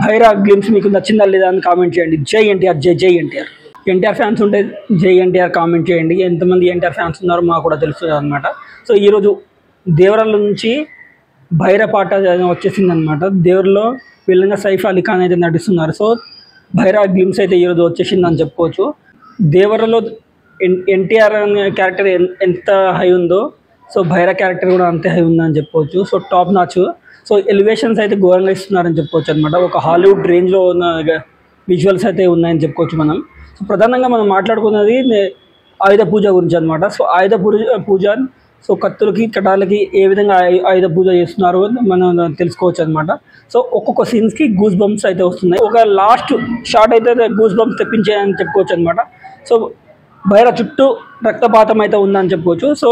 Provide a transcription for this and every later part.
Bhaira glimpse మీకు నచ్చిందా లేదా అని కామెంట్ చేయండి జై ఎన్టీఆర్ జై జై ఎన్టీఆర్ ఎన్టీఆర్ ఫ్యాన్స్ ఉంటే జై ఎన్టీఆర్ కామెంట్ చేయండి ఎంతమంది ఎన్టీఆర్ ఫ్యాన్స్ ఉన్నారో మాకు కూడా తెలుస్తుంది అనమాట సో ఈరోజు దేవరాల నుంచి భైర పాట వచ్చేసింది అనమాట దేవరలో విలన్గా సైఫ్ అలీ ఖాన్ అయితే నటిస్తున్నారు సో భైరా గ్లిమ్స్ అయితే ఈరోజు వచ్చేసింది అని చెప్పుకోవచ్చు దేవరలో ఎన్ ఎన్టీఆర్ అనే క్యారెక్టర్ ఎన్- ఎంత హై ఉందో సో భైరా క్యారెక్టర్ కూడా అంతే హై ఉందని చెప్పుకోవచ్చు so top notch so elevations అయితే ఘోరంగా ఇస్తున్నారని చెప్పుకోవచ్చు అనమాట ఒక హాలీవుడ్ రేంజ్లో ఉన్న విజువల్స్ అయితే ఉన్నాయని చెప్పుకోవచ్చు మనం సో ప్రధానంగా మనం మాట్లాడుకున్నది నే- ఆయుధ పూజ గురించి అనమాట సో ఆయుధ పూజ పూజ సో కత్తులకి కటాలకి ఏ విధంగా ఆయు- ఆయుధ పూజ చేస్తున్నారో మనం తెలుసుకోవచ్చు అనమాట సో ఒక్కొక్క సీన్స్కి గూస్ బంప్స్ అయితే వస్తున్నాయి ఒక లాస్ట్ షాట్ అయితే గూస్ బంప్స్ తెప్పించాయని చెప్పుకోవచ్చు అనమాట సో బయట చుట్టూ రక్తపాతం అయితే ఉందని చెప్పుకోవచ్చు సో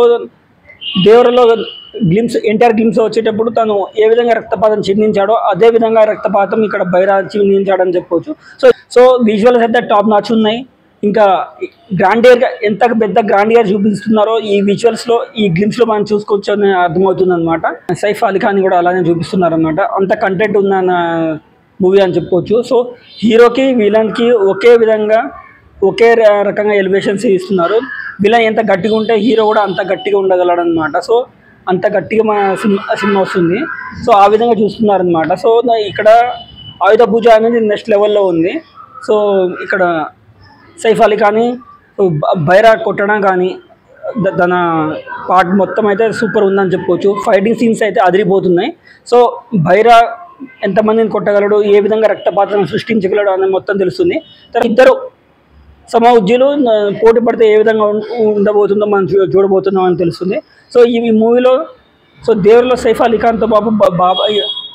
దేవరలో గ్లిమ్స్ ఎన్టీఆర్ గ్లిమ్స్ వచ్చేటప్పుడు తను ఏ విధంగా రక్తపాతం చిందించాడో అదే విధంగా రక్తపాతం ఇక్కడ బైరా చిందించాడని చెప్పుకోవచ్చు సో సో విజువల్స్ అయితే టాప్ నాచ్ ఉన్నాయి ఇంకా గ్రాండియర్గా ఎంత పెద్ద గ్రాండియర్ చూపిస్తున్నారో ఈ విజువల్స్లో ఈ గ్లిమ్స్లో మనం చూసుకోవచ్చు అని అర్థమవుతుంది అనమాట సైఫ్ అలీ ఖాన్ కూడా అలానే చూపిస్తున్నారు అనమాట అంత కంటెంట్ ఉందన్న మూవీ అని చెప్పుకోవచ్చు సో హీరోకి విలన్కి ఒకే విధంగా ఒకే ర- రకంగా ఎలివేషన్స్ ఇస్తున్నారు విలన్ ఎంత గట్టిగా ఉంటే హీరో కూడా అంత గట్టిగా ఉండగలడు అనమాట సో అంత గట్టిగా మన సినిమా సినిమా వస్తుంది సో ఆ విధంగా చూస్తున్నారు అనమాట సో నా- ఇక్కడ ఆయుధ పూజ అనేది నెక్స్ట్ లెవెల్లో ఉంది సో ఇక్కడ సైఫ్ అలీ కానీ సో బ- బైరా కొట్టడం కానీ ద- తన పార్ట్ మొత్తం అయితే సూపర్ ఉందని చెప్పుకోవచ్చు ఫైటింగ్ సీన్స్ అయితే అదిరిపోతున్నాయి సో బైరా ఎంతమందిని కొట్టగలడు ఏ విధంగా రక్తపాతం సృష్టించగలడు అనేది మొత్తం తెలుస్తుంది తర్వాత ఇద్దరు సమౌజ్యులు ఆ, పోటీ పడితే ఏ విధంగా ఉం- ఉండబోతుందో మనం చూ చూడబోతున్నాం అని తెలుస్తుంది సో ఈ మూవీలో సో దేవుల్లో సైఫ్ అలీ ఖాన్తో పాటు బా- బాబాయ్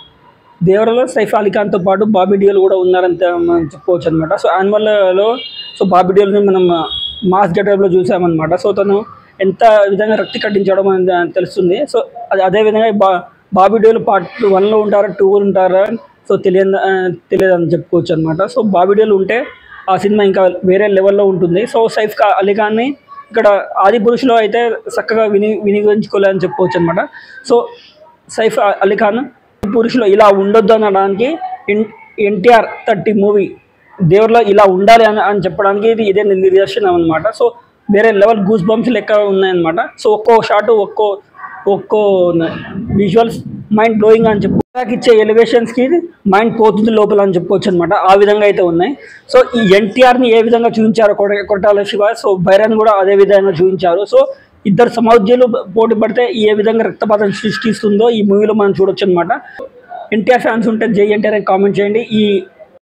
దేవరలో సైఫ్ అలీ ఖాన్తో పాటు బాబీ డియోల్ కూడా ఉన్నారని తె- మనం చెప్పుకోవచ్చు అనమాట సో యాన్యువల్లో సో బాబీ డియోల్ని మనం మాస్ గెటప్లో చూసామన్నమాట సో తను ఎంత విధంగా రక్తి కట్టించడం మనకి తెలుస్తుంది సో అది అదే విధంగా బా బాబీ డియోల్ పార్ట్ వన్లో ఉంటారా టూ ఉంటారా సో తెలియదు ఆ, తెలియదు అని చెప్పుకోవచ్చు అనమాట సో బాబీ డియోల్ ఉంటే ఆ సినిమా ఇంకా వేరే లెవెల్లో ఉంటుంది సో సైఫ్ కా అలీ ఖాన్ని ఇక్కడ ఆది పురుషులో అయితే చక్కగా విని వినియోగించుకోలేదని చెప్పుకోవచ్చు అనమాట సో సైఫ్ అలీ ఖాన్ పురుషులు ఇలా ఉండొద్దు అనడానికి ఎన్ ఎన్టీఆర్ థర్టీ మూవీ దేవుడిలో ఇలా ఉండాలి అని అని చెప్పడానికి ఇది ఇదే నిదర్శనం అనమాట సో వేరే లెవెల్ గూస్ బంప్స్ లెక్క ఉన్నాయన్నమాట సో ఒక్కో షాట్ ఒక్కో ఒక్కో విజువల్స్ మైండ్ బ్లోయింగ్ అని చెప్పు నాకు ఇచ్చే ఎలివేషన్స్కి మైండ్ పోతుంది లోపల అని చెప్పుకోవచ్చు అనమాట ఆ విధంగా అయితే ఉన్నాయి సో ఈ ఎన్టీఆర్ని ఏ విధంగా చూపించారు కొట కొట్టాల శివ సో భైరాన్ కూడా అదే విధంగా చూపించారు సో ఇద్దరు సమాధ్యులు పోటీ పడితే ఏ విధంగా రక్తపాతం సృష్టిస్తుందో ఈ మూవీలో మనం చూడొచ్చు అనమాట ఎన్టీఆర్ ఫ్యాన్స్ ఉంటే జై ఎన్టీఆర్ అని కామెంట్ చేయండి ఈ